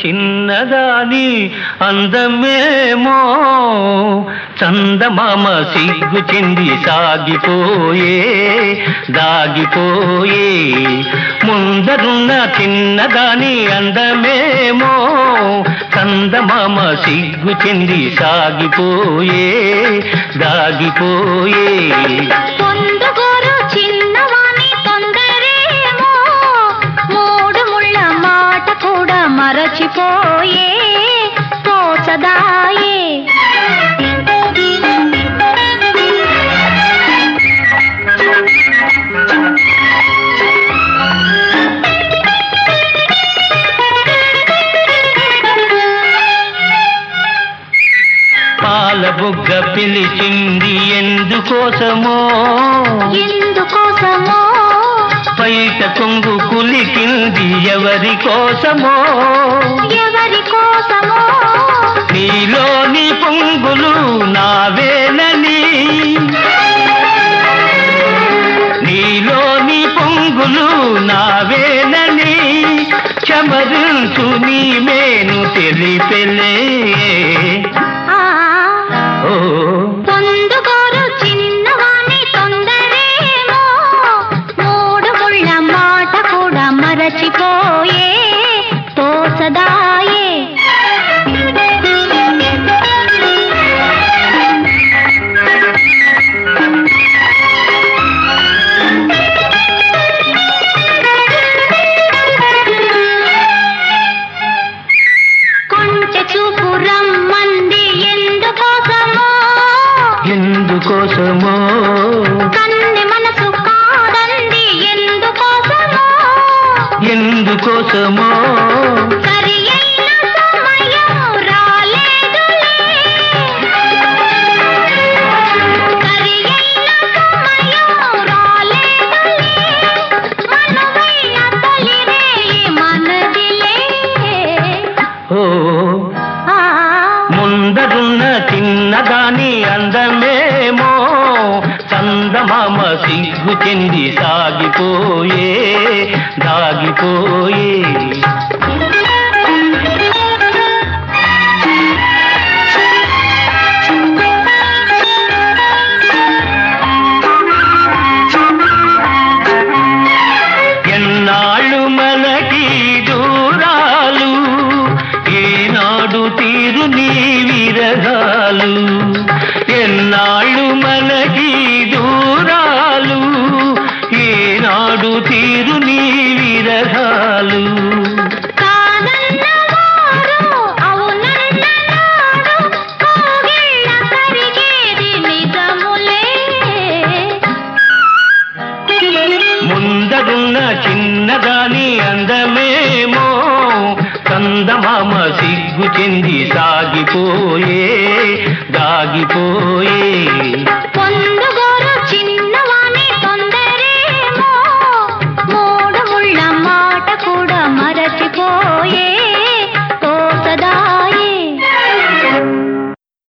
చిన్నదాని అందమేమో చందమామ సిగ్గు చెంది సాగిపోయే దాగిపోయే ముందరున్న చిన్నదాని అందమేమో చందమామ సిగ్గు చెంది సాగిపోయే దాగిపోయే పొందుగోరు చిన్నవాణి తొందరేమో మూడు ముళ్ళ మాట కూడా మరచిపోయే తోచదాయే పాల బుగ్గ పిలిచింది ఎందుకోసమో ఎందుకోసమో బయట కొంగు కులికింది ఎవరి కోసమో ఎవరి కోసమో నీలోని పొంగులు నావేనని నీలోని పొంగులు నావేనని చమరించు నీ మేను తెలిపెలే ఆ ఓ పొందుగోరు చిన్నవాణి తొందరేమో మూడు ముళ్ళ మాట కూడా మరచిపోయే తోచదాయే కొంచె చూపు రమ్మంది ఎందుకోసమో ఎందుకోసమో కన్నె మనసు కాదంది ఎందుకోసమో ఎందుకోసమో సరి అయిన సమయం రాలేదులే సరి అయిన సమయం రాలేదులే మనవైన తొలి రేయి మనదిలే ఓ ఆ ముందరున్న చిన్నదాని అందమేమో చందమామ సిగ్గు చెంది సాగిపోయే దాగిపోయే ఎన్నాళ్ళు మనకి దూరాలు ఏనాడు తీరు నీ విరగాలు ఎన్నాళ్ళు మనకి దూరాలు ఏనాడు తీరు నీ విరగాలు కాదన్నవారు అవునన్న నాడు కోగిళ్ళ కరిగేది నిజములే ముందరున్న చిన్నదాని అందమేమో కందమామ సిగ్గు చెంది సాగిపోయే దాగిపోయే